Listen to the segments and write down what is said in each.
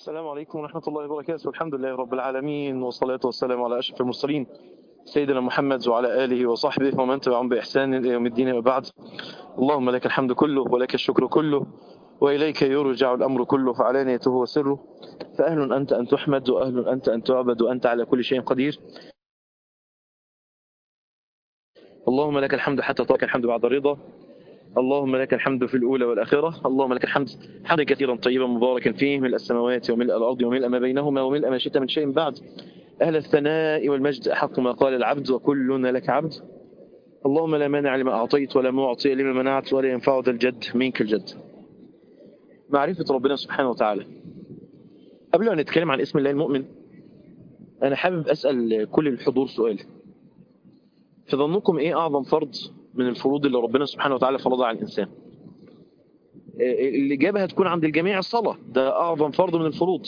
السلام عليكم ورحمة الله وبركاته الحمد لله رب العالمين والصلاة والسلام على أشرف المرسلين سيدنا محمد وعلى آله وصحبه ومن تبعهم بإحسان إلى يوم الدين وبعد اللهم لك الحمد كله ولك الشكر كله وإليك يرجع الأمر كله فعلانيته وسره فأهل أنت أن تحمد وأهل أنت أن تعبد وأنت على كل شيء قدير اللهم لك الحمد حتى ترك الحمد بعد الرضا اللهم لك الحمد في الأولى والآخرة اللهم لك الحمد حمدا كثيرا طيبا مباركا فيه ملء السماوات وملء الأرض وملء ما بينهما وملء ما شئت من شيء بعد أهل الثناء والمجد أحق ما قال العبد وكلنا لك عبد اللهم لا مانع لما أعطيت ولا معطي لما منعت ولا ينفع ذا الجد منك الجد معرفة ربنا سبحانه وتعالى قبل أن نتكلم عن اسم الله المؤمن أنا حابب أسأل كل الحضور سؤال في ظنكم إيه أعظم فرض من الفروض اللي ربنا سبحانه وتعالى فرضها على الإنسان الإجابة هتكون عند الجميع الصلاة ده أعظم فرض من الفروض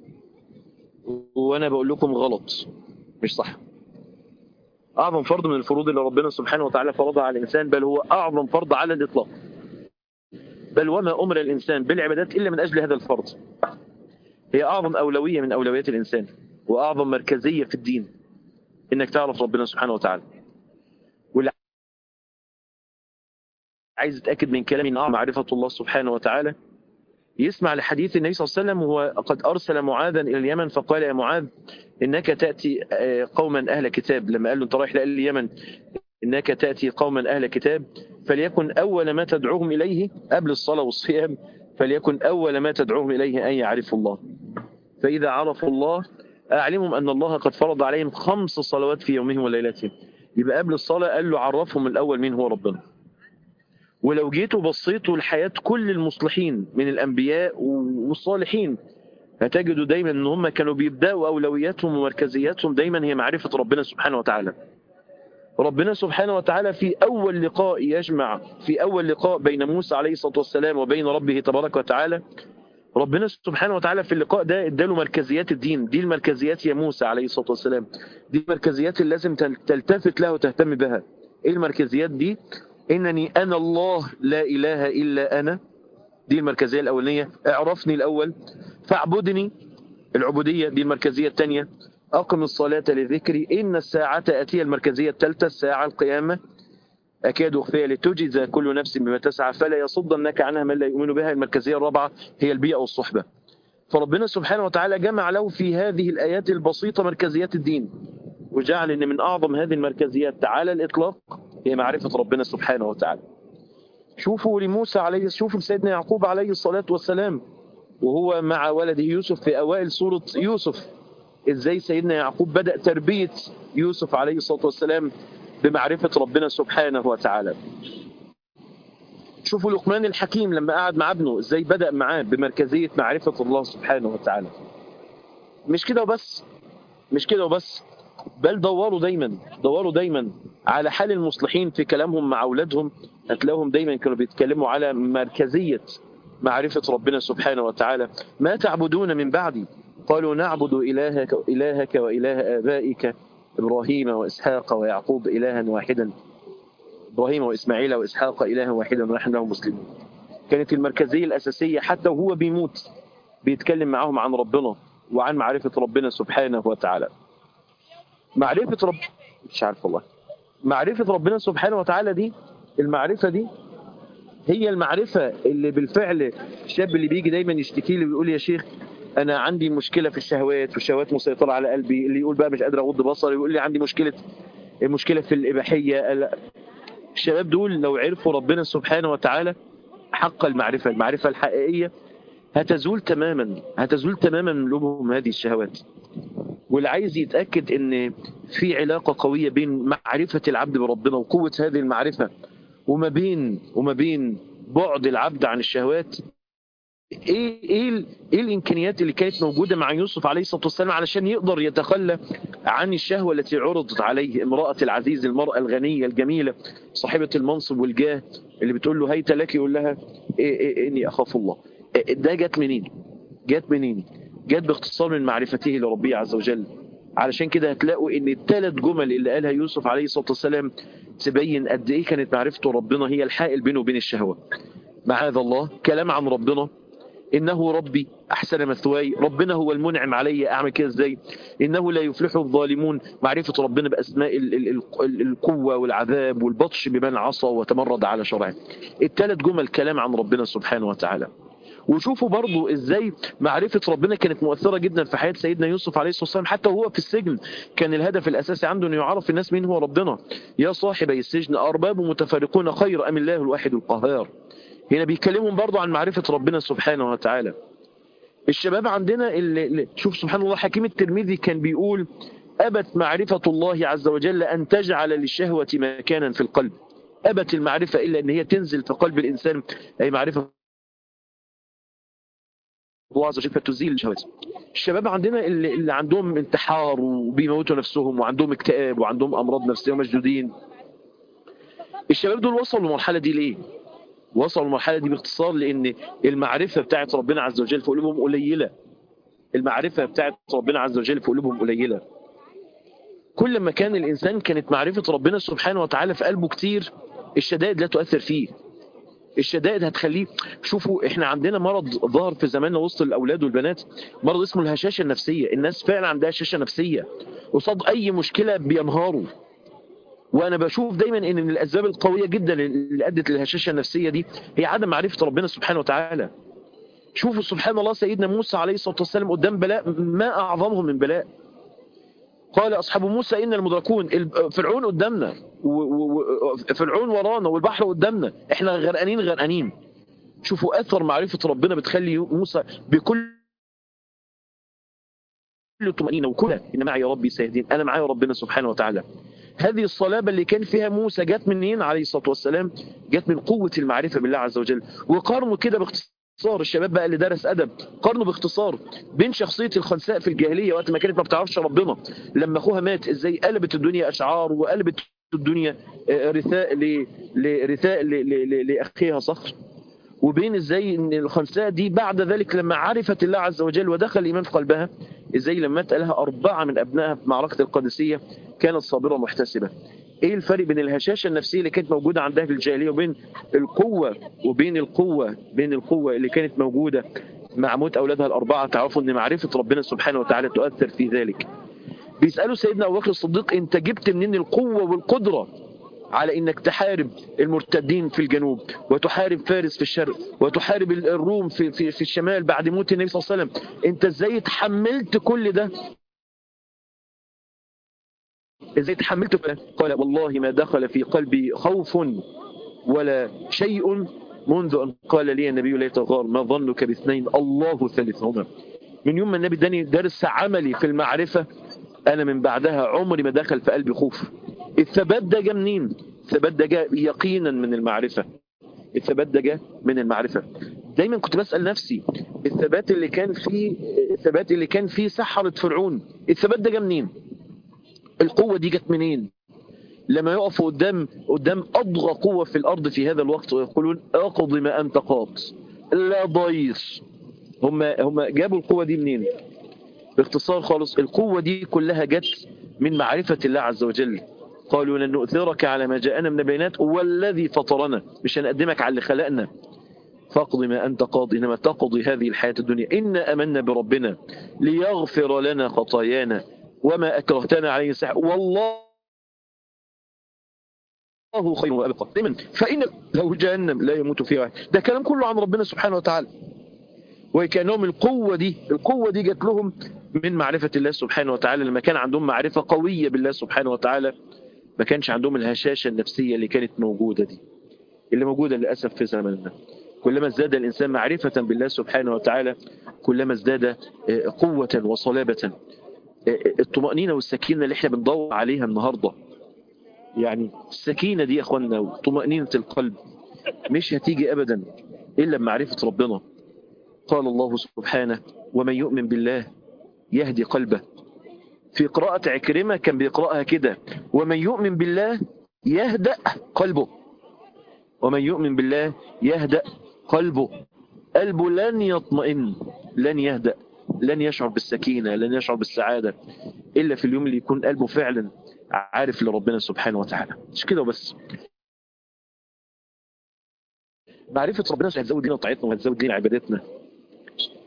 وأنا بقول لكم غلط مش صح أعظم فرض من الفروض اللي ربنا سبحانه وتعالى فرضها على الإنسان بل هو أعظم فرض على الإطلاق بل وما أمر الإنسان بالعبادات إلا من أجل هذا الفرض هي أعظم أولوية من أولويات الإنسان وأعظم مركزية في الدين إنك تعرف ربنا سبحانه وتعالى واللي عايز يتأكد من كلامي إن معرفة الله سبحانه وتعالى يسمع لحديث النبي صلى الله عليه وسلم هو قد أرسل معاذا إلى اليمن فقال يا معاذ إنك تأتي قوما أهل كتاب لما قال له أنت رايح اليمن إنك تأتي قوما أهل كتاب فليكن أول ما تدعوهم إليه قبل الصلاة والصيام فليكن أول ما تدعوهم إليه أن يعرفوا الله فإذا عرفوا الله أعلمهم أن الله قد فرض عليهم خمس صلوات في يومهم وليلتهم يبقى قبل الصلاة قال له عرفهم الأول مين هو ربنا ولو جيتوا بصيتوا لحياة كل المصلحين من الأنبياء والصالحين هتجدوا دايما ان هم كانوا بيبدأوا أولوياتهم ومركزياتهم دايما هي معرفة ربنا سبحانه وتعالى ربنا سبحانه وتعالى في أول لقاء يجمع في أول لقاء بين موسى عليه الصلاة والسلام وبين ربه تبارك وتعالى ربنا سبحانه وتعالى في اللقاء ده اداله مركزيات الدين دي المركزيات يا موسى عليه الصلاة والسلام دي المركزيات اللي لازم تلتفت لها وتهتم بها ايه المركزيات دي إنني أنا الله لا إله إلا أنا دي المركزية الأولانية اعرفني الأول فاعبدني العبودية دي المركزية الثانية أقم الصلاة لذكري إن الساعة أتي المركزية الثالثة الساعة القيامة أكاد أخفيها لتجزى كل نفس بما تسعى فلا يصدنك عنها من لا يؤمن بها المركزية الرابعة هي البيئة والصحبة فربنا سبحانه وتعالى جمع له في هذه الآيات البسيطة مركزيات الدين وجعل أن من أعظم هذه المركزيات على الإطلاق هي معرفة ربنا سبحانه وتعالى شوفوا لموسى عليه شوفوا لسيدنا يعقوب عليه الصلاة والسلام وهو مع ولده يوسف في أوائل سورة يوسف إزاي سيدنا يعقوب بدأ تربية يوسف عليه الصلاة والسلام بمعرفة ربنا سبحانه وتعالى شوفوا لقمان الحكيم لما قعد مع ابنه إزاي بدأ معاه بمركزية معرفة الله سبحانه وتعالى مش كده وبس مش كده وبس بل دوروا دايما دوروا دايما على حال المصلحين في كلامهم مع أولادهم هتلاقوهم دايما كانوا بيتكلموا على مركزية معرفة ربنا سبحانه وتعالى ما تعبدون من بعدي قالوا نعبد إلهك, إلهك وإله آبائك إبراهيم وإسحاق ويعقوب إلها واحدا إبراهيم وإسماعيل وإسحاق إلها واحدا ونحن له مسلمون كانت المركزية الأساسية حتى وهو بيموت بيتكلم معهم عن ربنا وعن معرفة ربنا سبحانه وتعالى معرفة رب مش عارف والله معرفة ربنا سبحانه وتعالى دي المعرفة دي هي المعرفة اللي بالفعل الشاب اللي بيجي دايما يشتكي لي ويقول يا شيخ انا عندي مشكلة في الشهوات والشهوات مسيطرة على قلبي اللي يقول بقى مش قادر اغض بصري يقول لي عندي مشكلة مشكلة في الإباحية الشباب دول لو عرفوا ربنا سبحانه وتعالى حق المعرفة المعرفة الحقيقية هتزول تماما هتزول تماما من قلوبهم هذه الشهوات واللي عايز يتأكد ان في علاقة قوية بين معرفة العبد بربنا وقوة هذه المعرفة وما بين وما بين بعد العبد عن الشهوات ايه ايه ايه الامكانيات اللي كانت موجوده مع يوسف عليه الصلاه والسلام علشان يقدر يتخلى عن الشهوه التي عرضت عليه امراه العزيز المراه الغنيه الجميله صاحبه المنصب والجاه اللي بتقول له هيت لك يقول لها إيه إيه اني اخاف الله إيه ده جت منين جت منين جت باختصار من معرفته لربه عز وجل علشان كده هتلاقوا ان الثلاث جمل اللي قالها يوسف عليه الصلاه والسلام تبين قد ايه كانت معرفته ربنا هي الحائل بينه وبين الشهوه معاذ الله كلام عن ربنا إنه ربي أحسن مثواي ربنا هو المنعم علي أعمل كده إزاي إنه لا يفلح الظالمون معرفة ربنا بأسماء ال- ال- ال- القوة والعذاب والبطش بمن عصى وتمرد على شرعه الثلاث جمل كلام عن ربنا سبحانه وتعالى وشوفوا برضو ازاي معرفة ربنا كانت مؤثرة جدا في حياة سيدنا يوسف عليه الصلاة والسلام حتى وهو في السجن كان الهدف الأساسي عنده أنه يعرف الناس مين هو ربنا يا صاحبي السجن أرباب متفرقون خير أم الله الواحد القهار هنا بيكلمهم برضو عن معرفة ربنا سبحانه وتعالى الشباب عندنا اللي اللي- شوف سبحان الله حكيم الترمذي كان بيقول أبت معرفة الله عز وجل أن تجعل للشهوة مكانا في القلب أبت المعرفة إلا أن هي تنزل في قلب الإنسان أي معرفة الله عز وجل فتزيل الشهوات الشباب عندنا اللي, اللي عندهم انتحار وبيموتوا نفسهم وعندهم اكتئاب وعندهم أمراض نفسية ومشدودين الشباب دول وصلوا للمرحلة دي ليه؟ وصلوا للمرحلة دي باختصار لأن المعرفة بتاعت ربنا عز وجل في قلوبهم قليلة المعرفة بتاعت ربنا عز وجل في قلوبهم قليلة كل ما كان الإنسان كانت معرفة ربنا سبحانه وتعالى في قلبه كتير الشدائد لا تؤثر فيه الشدائد هتخليه شوفوا احنا عندنا مرض ظهر في زماننا وسط الاولاد والبنات مرض اسمه الهشاشه النفسيه الناس فعلا عندها هشاشه نفسيه قصاد اي مشكله بينهاروا وانا بشوف دايما ان من الاسباب القويه جدا اللي ادت للهشاشه النفسيه دي هي عدم معرفه ربنا سبحانه وتعالى شوفوا سبحان الله سيدنا موسى عليه الصلاه والسلام قدام بلاء ما اعظمه من بلاء قال اصحاب موسى ان المدركون ال- فرعون قدامنا و- و- و- فرعون ورانا والبحر قدامنا احنا غرقانين غرقانين شوفوا اثر معرفه ربنا بتخلي موسى بكل طمأنينة وكل إن معي ربي سيهدين أنا معايا ربنا سبحانه وتعالى هذه الصلابة اللي كان فيها موسى جت منين عليه الصلاة والسلام جت من قوة المعرفة بالله عز وجل وقارنوا كده باختصار الشباب بقى اللي درس أدب قارنوا باختصار بين شخصية الخنساء في الجاهلية وقت ما كانت ما بتعرفش ربنا لما أخوها مات إزاي قلبت الدنيا أشعار وقلبت الدنيا آه، رثاء ل- لرثاء ل- ل- ل- لأخيها صخر وبين ازاي ان الخنساء دي بعد ذلك لما عرفت الله عز وجل ودخل الايمان في قلبها ازاي لما مات لها اربعه من ابنائها في معركه القادسيه كانت صابره محتسبه. ايه الفرق بين الهشاشه النفسيه اللي كانت موجوده عندها في الجاهليه وبين القوه وبين القوه بين القوه اللي كانت موجوده مع موت اولادها الاربعه تعرفوا ان معرفه ربنا سبحانه وتعالى تؤثر في ذلك. بيسالوا سيدنا ابو بكر الصديق انت جبت منين القوه والقدره على انك تحارب المرتدين في الجنوب وتحارب فارس في الشرق وتحارب الروم في في في الشمال بعد موت النبي صلى الله عليه وسلم انت ازاي تحملت كل ده ازاي تحملت كل ده؟ قال والله ما دخل في قلبي خوف ولا شيء منذ ان قال لي النبي لا تغار ما ظنك باثنين الله ثالثهما من يوم ما النبي اداني درس عملي في المعرفه انا من بعدها عمري ما دخل في قلبي خوف الثبات ده جه منين الثبات ده جه يقينا من المعرفه الثبات ده جه من المعرفه دايما كنت بسال نفسي الثبات اللي كان فيه الثبات اللي كان فيه سحره فرعون الثبات ده جه منين القوه دي جت منين لما يقفوا قدام قدام اضغى قوه في الارض في هذا الوقت ويقولون اقض ما انت قاض لا ضير هم هم جابوا القوه دي منين باختصار خالص القوة دي كلها جت من معرفة الله عز وجل قالوا لن نؤثرك على ما جاءنا من البينات والذي فطرنا مش هنقدمك على اللي خلقنا فاقض ما أنت قاض إنما تقضي هذه الحياة الدنيا إنا أمنا بربنا ليغفر لنا خطايانا وما أكرهتنا عليه السحر والله الله خير وأبقى دايما فإن له جهنم لا يموت فيها ده كلام كله عن ربنا سبحانه وتعالى وكانهم القوة دي القوة دي جات لهم من معرفة الله سبحانه وتعالى لما كان عندهم معرفة قوية بالله سبحانه وتعالى ما كانش عندهم الهشاشة النفسية اللي كانت موجودة دي اللي موجودة للأسف في زماننا كلما ازداد الإنسان معرفة بالله سبحانه وتعالى كلما ازداد قوة وصلابة الطمأنينة والسكينة اللي احنا بندور عليها النهاردة يعني السكينة دي يا أخوانا وطمأنينة القلب مش هتيجي أبدا إلا بمعرفة ربنا قال الله سبحانه ومن يؤمن بالله يهدي قلبه في قراءة عكرمة كان بيقرأها كده ومن يؤمن بالله يهدأ قلبه ومن يؤمن بالله يهدأ قلبه قلبه لن يطمئن لن يهدأ لن يشعر بالسكينة لن يشعر بالسعادة إلا في اليوم اللي يكون قلبه فعلا عارف لربنا سبحانه وتعالى مش كده وبس معرفة ربنا هتزود دينا طاعتنا وهتزود دينا عبادتنا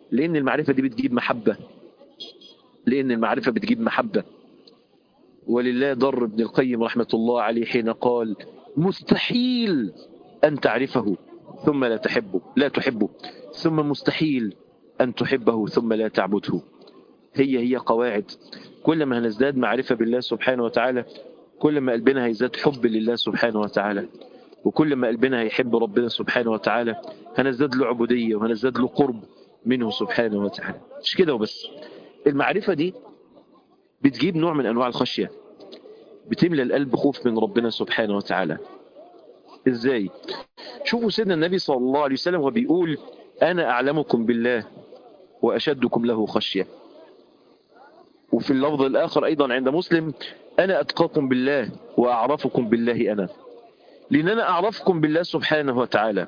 لأن المعرفة دي بتجيب محبة لأن المعرفة بتجيب محبة ولله ضر ابن القيم رحمة الله عليه حين قال مستحيل أن تعرفه ثم لا تحبه لا تحبه ثم مستحيل أن تحبه ثم لا تعبده هي هي قواعد كل ما هنزداد معرفة بالله سبحانه وتعالى كل ما قلبنا هيزداد حب لله سبحانه وتعالى وكل ما قلبنا هيحب ربنا سبحانه وتعالى هنزداد له عبودية وهنزداد له قرب منه سبحانه وتعالى مش كده وبس المعرفة دي بتجيب نوع من أنواع الخشية بتملى القلب خوف من ربنا سبحانه وتعالى ازاي شوفوا سيدنا النبي صلى الله عليه وسلم وهو بيقول أنا أعلمكم بالله وأشدكم له خشية وفي اللفظ الآخر أيضا عند مسلم أنا أتقاكم بالله وأعرفكم بالله أنا لأن أنا أعرفكم بالله سبحانه وتعالى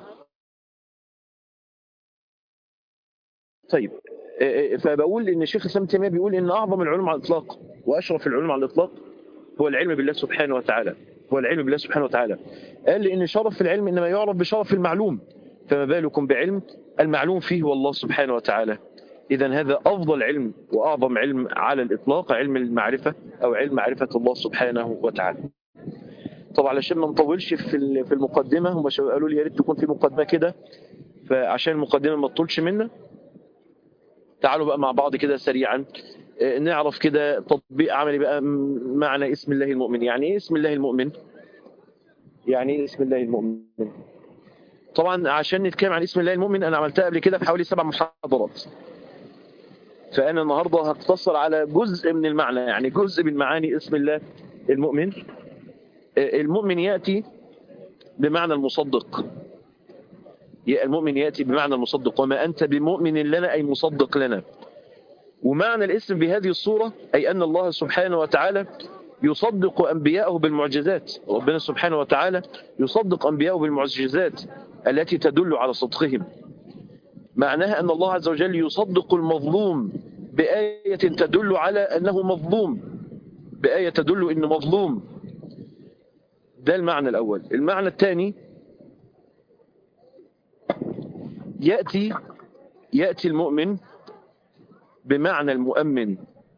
طيب فبقول ان الشيخ الاسلام تيميه بيقول ان اعظم العلوم على الاطلاق واشرف العلوم على الاطلاق هو العلم بالله سبحانه وتعالى هو العلم بالله سبحانه وتعالى قال لان شرف العلم انما يعرف بشرف المعلوم فما بالكم بعلم المعلوم فيه هو الله سبحانه وتعالى اذا هذا افضل علم واعظم علم على الاطلاق علم المعرفه او علم معرفه الله سبحانه وتعالى طبعا علشان ما نطولش في في المقدمه هم قالوا لي يا ريت تكون في مقدمه كده فعشان المقدمه ما تطولش منا تعالوا بقى مع بعض كده سريعا نعرف كده تطبيق عملي بقى معنى اسم الله المؤمن يعني ايه اسم الله المؤمن يعني ايه اسم الله المؤمن طبعا عشان نتكلم عن اسم الله المؤمن انا عملتها قبل كده في حوالي سبع محاضرات فانا النهارده هقتصر على جزء من المعنى يعني جزء من معاني اسم الله المؤمن المؤمن ياتي بمعنى المصدق المؤمن ياتي بمعنى المصدق وما انت بمؤمن لنا اي مصدق لنا ومعنى الاسم بهذه الصورة أي أن الله سبحانه وتعالى يصدق أنبياءه بالمعجزات ربنا سبحانه وتعالى يصدق أنبياءه بالمعجزات التي تدل على صدقهم معناها أن الله عز وجل يصدق المظلوم بآية تدل على أنه مظلوم بآية تدل أنه مظلوم ده المعنى الأول المعنى الثاني يأتي يأتي المؤمن بمعنى المؤمن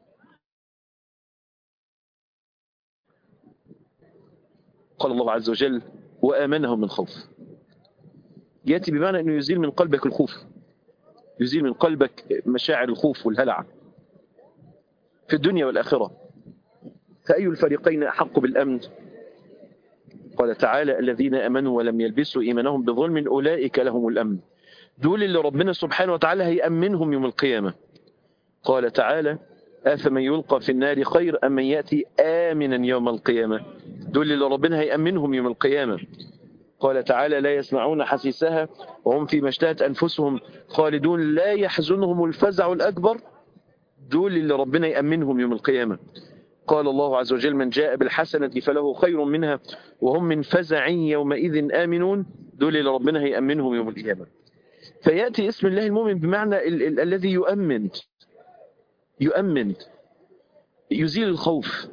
قال الله عز وجل وآمنهم من خوف يأتي بمعنى أنه يزيل من قلبك الخوف يزيل من قلبك مشاعر الخوف والهلع في الدنيا والآخرة فأي الفريقين أحق بالأمن قال تعالى الذين أمنوا ولم يلبسوا إيمانهم بظلم أولئك لهم الأمن دول اللي ربنا سبحانه وتعالى هيأمنهم يوم القيامة قال تعالى أفمن يلقى في النار خير أم من يأتي آمنا يوم القيامة دول اللي ربنا هيأمنهم يوم القيامة قال تعالى لا يسمعون حسيسها وهم فيما اشتهت أنفسهم خالدون لا يحزنهم الفزع الأكبر دول اللي ربنا يأمنهم يوم القيامة قال الله عز وجل من جاء بالحسنة فله خير منها وهم من فزع يومئذ آمنون دول اللي ربنا هيأمنهم يوم القيامة فيأتي اسم الله المؤمن بمعنى ال ال الذي يؤمن يؤمن يزيل الخوف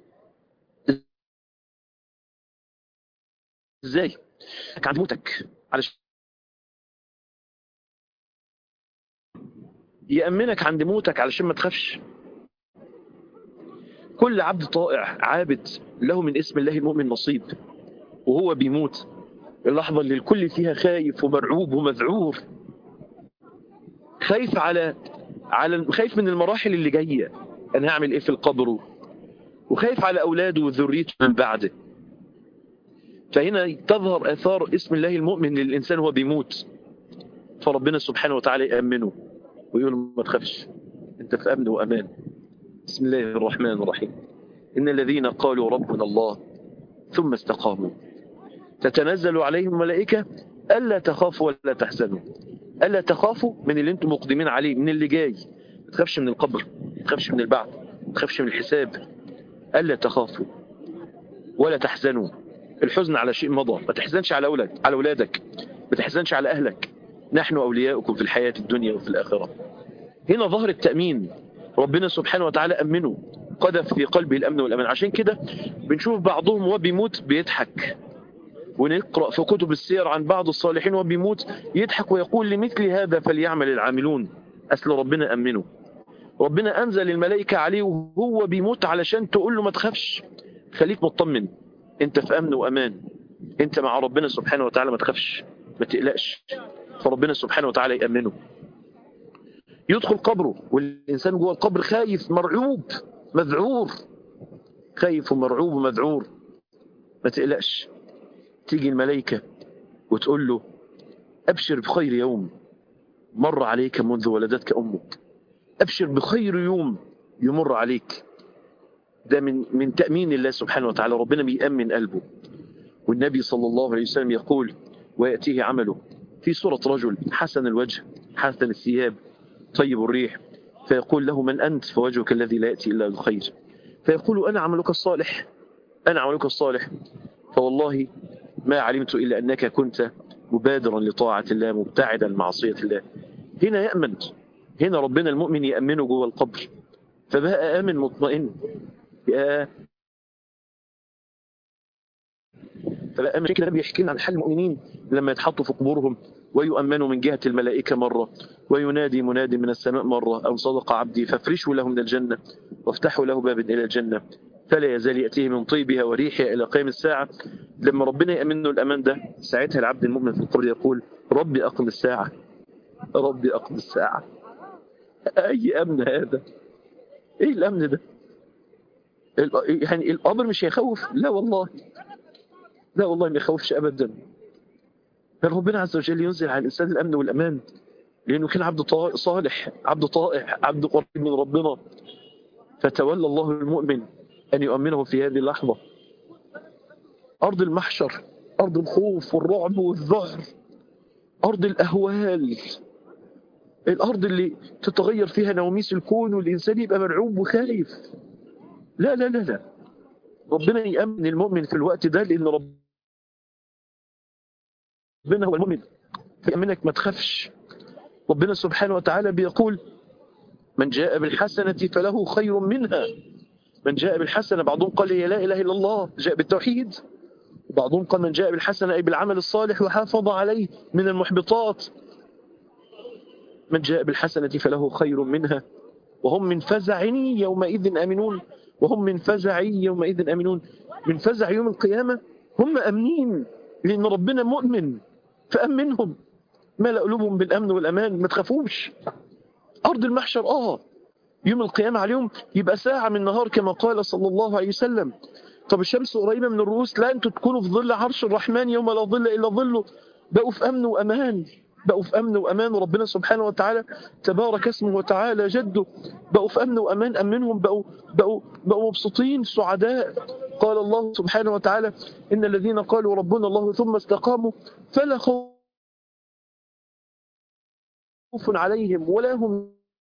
ازاي عند موتك علشان يأمنك عند موتك علشان ما تخافش كل عبد طائع عابد له من اسم الله المؤمن نصيب وهو بيموت اللحظة اللي الكل فيها خايف ومرعوب ومذعور خايف على على خايف من المراحل اللي جايه انا هعمل ايه في القبر وخايف على اولاده وذريته من بعده فهنا تظهر اثار اسم الله المؤمن للانسان وهو بيموت فربنا سبحانه وتعالى يامنه ويقول ما تخافش انت في امن وامان بسم الله الرحمن الرحيم ان الذين قالوا ربنا الله ثم استقاموا تتنزل عليهم الملائكه الا تخافوا ولا تحزنوا ألا تخافوا من اللي انتم مقدمين عليه من اللي جاي ما تخافش من القبر ما تخافش من البعث ما تخافش من الحساب ألا تخافوا ولا تحزنوا الحزن على شيء مضى ما تحزنش على أولاد على أولادك ما تحزنش على أهلك نحن أولياؤكم في الحياة الدنيا وفي الآخرة هنا ظهر التأمين ربنا سبحانه وتعالى أمنه قذف في قلبه الأمن والأمان عشان كده بنشوف بعضهم وهو بيموت بيضحك ونقرأ في كتب السير عن بعض الصالحين وبيموت يضحك ويقول لمثل هذا فليعمل العاملون أصل ربنا أمنه ربنا أنزل الملائكة عليه وهو بيموت علشان تقول له ما تخافش خليك مطمن انت في أمن وأمان انت مع ربنا سبحانه وتعالى ما تخافش ما تقلقش فربنا سبحانه وتعالى يأمنه يدخل قبره والإنسان جوه القبر خايف مرعوب مذعور خايف ومرعوب ومذعور ما تقلقش تيجي الملائكة وتقول له أبشر بخير يوم مر عليك منذ ولدتك أمك أبشر بخير يوم يمر عليك ده من من تأمين الله سبحانه وتعالى ربنا بيأمن قلبه والنبي صلى الله عليه وسلم يقول ويأتيه عمله في صورة رجل حسن الوجه حسن الثياب طيب الريح فيقول له من أنت فوجهك الذي لا يأتي إلا الخير فيقول أنا عملك الصالح أنا عملك الصالح فوالله ما علمت إلا أنك كنت مبادرا لطاعة الله مبتعدا عن معصية الله هنا يأمن هنا ربنا المؤمن يأمنه جوه القبر فبقى آمن مطمئن يا فبقى آمن كده بيحكي لنا عن حال المؤمنين لما يتحطوا في قبورهم ويؤمنوا من جهة الملائكة مرة وينادي مناد من السماء مرة أو صدق عبدي فافرشوا له من الجنة وافتحوا له بابا إلى الجنة فلا يزال يأتيه من طيبها وريحها إلى قيام الساعة لما ربنا يأمنه الأمان ده ساعتها العبد المؤمن في القبر يقول ربي أقم الساعة ربي أقم الساعة أي أمن هذا إيه الأمن ده يعني الأمر مش هيخوف لا والله لا والله ما يخوفش أبدا بل ربنا عز وجل ينزل على الإنسان الأمن والأمان لأنه كان عبد صالح عبد طائع عبد قريب من ربنا فتولى الله المؤمن أن يؤمنه في هذه اللحظة أرض المحشر أرض الخوف والرعب والذعر أرض الأهوال الأرض اللي تتغير فيها نواميس الكون والإنسان يبقى مرعوب وخايف لا لا لا لا ربنا يأمن المؤمن في الوقت ده لأن ربنا هو المؤمن يأمنك ما تخافش ربنا سبحانه وتعالى بيقول من جاء بالحسنة فله خير منها من جاء بالحسنة بعضهم قال هي لا إله إلا الله جاء بالتوحيد بعضهم قال من جاء بالحسنة أي بالعمل الصالح وحافظ عليه من المحبطات من جاء بالحسنة فله خير منها وهم من فزع يومئذ آمنون وهم من فزع يومئذ آمنون من فزع يوم القيامة هم أمنين لأن ربنا مؤمن فأمنهم ملأ قلوبهم بالأمن والأمان ما تخافوش أرض المحشر آه يوم القيامة عليهم يبقى ساعة من النهار كما قال صلى الله عليه وسلم طب الشمس قريبة من الرؤوس لا أنتوا تكونوا في ظل عرش الرحمن يوم لا ظل إلا ظله بقوا في أمن وأمان بقوا في أمن وأمان وربنا سبحانه وتعالى تبارك اسمه وتعالى جده بقوا في أمن وأمان أمنهم بقوا, بقوا, بقوا مبسوطين سعداء قال الله سبحانه وتعالى إن الذين قالوا ربنا الله ثم استقاموا فلا خوف عليهم ولا هم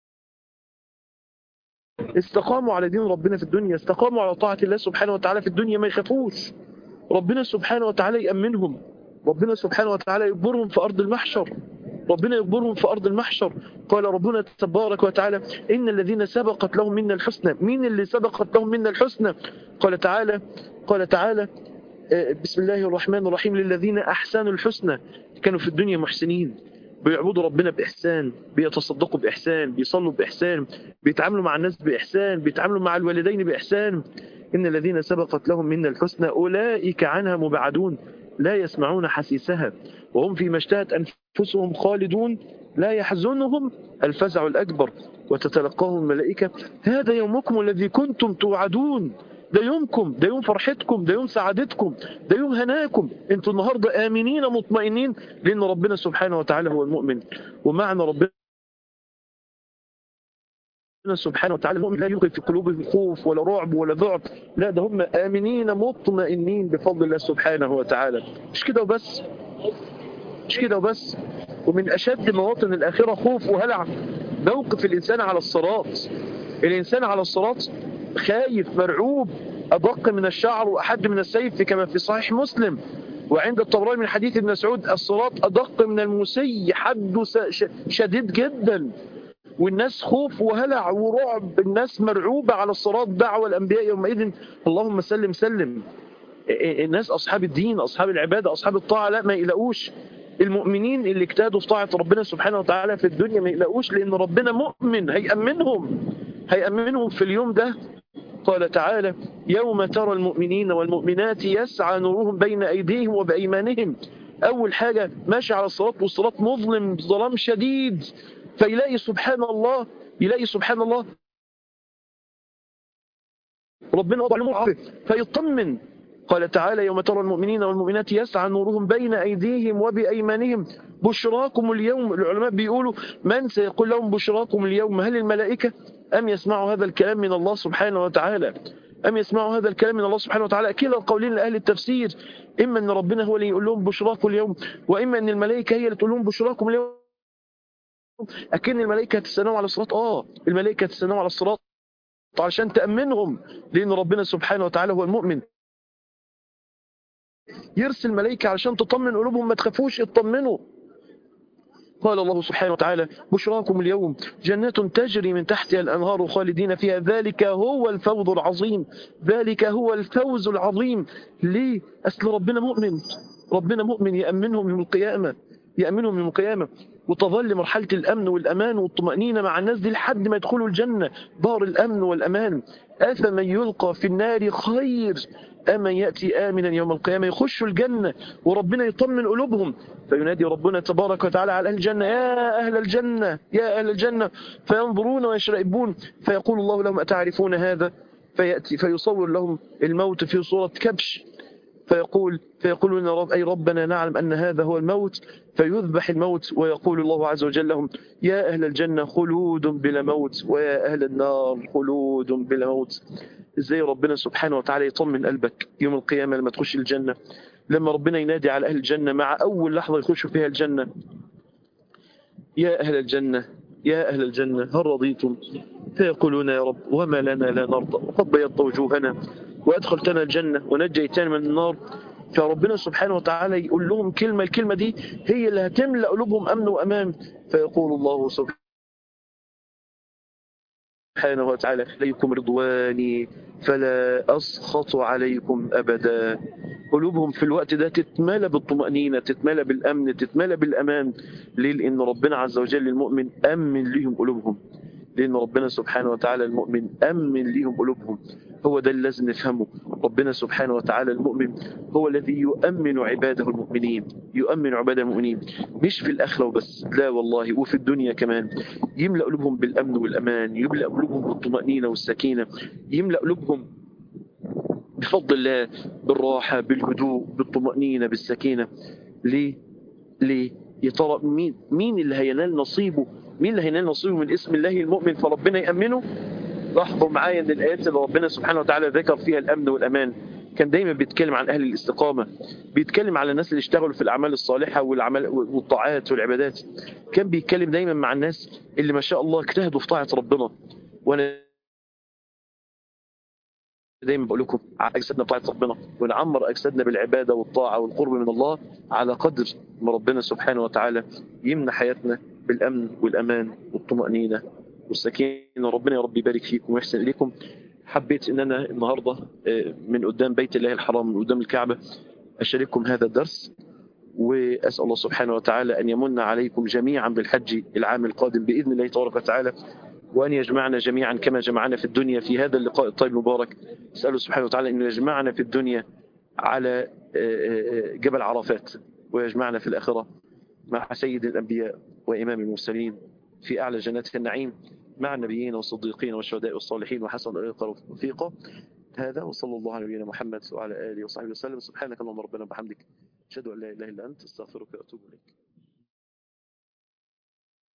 استقاموا على دين ربنا في الدنيا استقاموا على طاعة الله سبحانه وتعالى في الدنيا ما يخافوش ربنا سبحانه وتعالى يأمنهم ربنا سبحانه وتعالى يجبرهم في أرض المحشر ربنا يجبرهم في أرض المحشر قال ربنا تبارك وتعالى إن الذين سبقت لهم منا الحسنى مين اللي سبقت لهم منا الحسنى قال تعالى قال تعالى بسم الله الرحمن الرحيم للذين أحسنوا الحسنى كانوا في الدنيا محسنين بيعبدوا ربنا بإحسان بيتصدقوا بإحسان بيصلوا بإحسان بيتعاملوا مع الناس بإحسان بيتعاملوا مع الوالدين بإحسان إن الذين سبقت لهم منا الحسنى أولئك عنها مبعدون لا يسمعون حسيسها وهم فيما اشتهت أنفسهم خالدون لا يحزنهم الفزع الأكبر وتتلقاهم الملائكة هذا يومكم الذي كنتم توعدون ده يومكم ده يوم فرحتكم ده يوم سعادتكم ده يوم هناكم انتوا النهاردة آمنين مطمئنين لأن ربنا سبحانه وتعالى هو المؤمن ومعنى ربنا سبحانه وتعالى المؤمن لا يلقي في قلوبهم خوف ولا رعب ولا ذعر لا ده هم آمنين مطمئنين بفضل الله سبحانه وتعالى مش كده وبس مش كده وبس ومن أشد مواطن الآخرة خوف وهلع موقف الإنسان على الصراط الإنسان على الصراط خايف مرعوب أدق من الشعر وأحد من السيف كما في صحيح مسلم وعند الطبراني من حديث ابن مسعود الصراط أدق من المسي حد شديد جدا والناس خوف وهلع ورعب الناس مرعوبة على الصراط دعوة الأنبياء يومئذ اللهم سلم سلم الناس أصحاب الدين أصحاب العبادة أصحاب الطاعة لا ما يلاقوش المؤمنين اللي اجتهدوا في طاعة ربنا سبحانه وتعالى في الدنيا ما يقلقوش لأن ربنا مؤمن هيأمنهم هيأمنهم في اليوم ده قال تعالى يوم ترى المؤمنين والمؤمنات يسعى نورهم بين أيديهم وبأيمانهم أول حاجة ماشي على الصراط والصراط مظلم ظلام شديد فيلاقي سبحان الله يلاقي سبحان الله ربنا وضع له عافية فيطمن قال تعالى يوم ترى المؤمنين والمؤمنات يسعى نورهم بين أيديهم وبأيمانهم بشراكم اليوم العلماء بيقولوا من سيقول لهم بشراكم اليوم هل الملائكة أم يسمعوا هذا الكلام من الله سبحانه وتعالى أم يسمعوا هذا الكلام من الله سبحانه وتعالى كلا القولين لأهل التفسير إما أن ربنا هو اللي يقول لهم بشراكم اليوم وإما أن الملائكة هي اللي تقول لهم بشراكم اليوم أكن الملائكة هتستنوا على الصراط آه الملائكة هتستنوا على الصراط علشان تأمنهم لأن ربنا سبحانه وتعالى هو المؤمن يرسل ملائكة علشان تطمن قلوبهم ما تخافوش اطمنوا قال الله سبحانه وتعالى بشراكم اليوم جنات تجري من تحتها الأنهار خالدين فيها ذلك هو الفوز العظيم ذلك هو الفوز العظيم ليه؟ أصل ربنا مؤمن ربنا مؤمن يأمنهم يوم القيامة يأمنهم يوم القيامة وتظل مرحلة الأمن والأمان والطمأنينة مع الناس دي لحد ما يدخلوا الجنة دار الأمن والأمان أفمن يلقى في النار خير أمن يأتي آمنا يوم القيامة يخشوا الجنة وربنا يطمن قلوبهم فينادي ربنا تبارك وتعالى على أهل الجنة يا أهل الجنة يا أهل الجنة فينظرون ويشرئبون فيقول الله لهم أتعرفون هذا فيأتي فيصور لهم الموت في صورة كبش فيقول فيقولون رب أي ربنا نعلم أن هذا هو الموت فيذبح الموت ويقول الله عز وجل لهم يا أهل الجنة خلود بلا موت ويا أهل النار خلود بلا موت ازاي ربنا سبحانه وتعالى يطمن قلبك يوم القيامة لما تخش الجنة لما ربنا ينادي على أهل الجنة مع أول لحظة يخشوا فيها الجنة يا أهل الجنة يا أهل الجنة هل رضيتم فيقولون يا رب وما لنا لا نرضى وقد بيضت وجوهنا وأدخلتنا الجنة ونجيتنا من النار فربنا سبحانه وتعالى يقول لهم كلمة الكلمة دي هي اللي هتملأ قلوبهم أمن وأمان فيقول الله سبحانه وتعالى عليكم رضواني فلا أسخط عليكم أبدا قلوبهم في الوقت ده تتملى بالطمأنينة تتملى بالأمن تتملى بالأمان ليه لأن ربنا عز وجل المؤمن أمن ليهم قلوبهم لأن ربنا سبحانه وتعالى المؤمن أمن ليهم قلوبهم هو ده اللي لازم نفهمه ربنا سبحانه وتعالى المؤمن هو الذي يؤمن عباده المؤمنين يؤمن عباده المؤمنين مش في الآخرة وبس لا والله وفي الدنيا كمان يملأ قلوبهم بالأمن والأمان يملأ قلوبهم بالطمأنينة والسكينة يملأ قلوبهم بفضل الله بالراحة بالهدوء بالطمأنينة بالسكينة ليه؟ ليه؟ يا ترى مين مين اللي هينال نصيبه مين اللي هينال نصيبه من اسم الله المؤمن فربنا يأمنه لاحظوا معايا ان الايات اللي ربنا سبحانه وتعالى ذكر فيها الامن والامان كان دايما بيتكلم عن اهل الاستقامه بيتكلم على الناس اللي اشتغلوا في الاعمال الصالحه والاعمال والطاعات والعبادات كان بيتكلم دايما مع الناس اللي ما شاء الله اجتهدوا في طاعه ربنا وانا دايما بقول لكم اجسادنا بطاعه ربنا ونعمر اجسادنا بالعباده والطاعه والقرب من الله على قدر ما ربنا سبحانه وتعالى يمنى حياتنا بالامن والامان والطمانينه والسكينه ربنا يا رب يبارك فيكم ويحسن اليكم حبيت ان انا النهارده من قدام بيت الله الحرام من قدام الكعبه اشارككم هذا الدرس واسال الله سبحانه وتعالى ان يمن عليكم جميعا بالحج العام القادم باذن الله تبارك وتعالى وأن يجمعنا جميعا كما جمعنا في الدنيا في هذا اللقاء الطيب المبارك أسأله سبحانه وتعالى أن يجمعنا في الدنيا على جبل عرفات ويجمعنا في الآخرة مع سيد الأنبياء وإمام المرسلين في أعلى جنات النعيم مع النبيين والصديقين والشهداء والصالحين وحسن أولئك رفيقا هذا وصلى الله على نبينا محمد وعلى آله وصحبه وسلم سبحانك اللهم ربنا وبحمدك أشهد أن لا إله إلا أنت استغفرك وأتوب إليك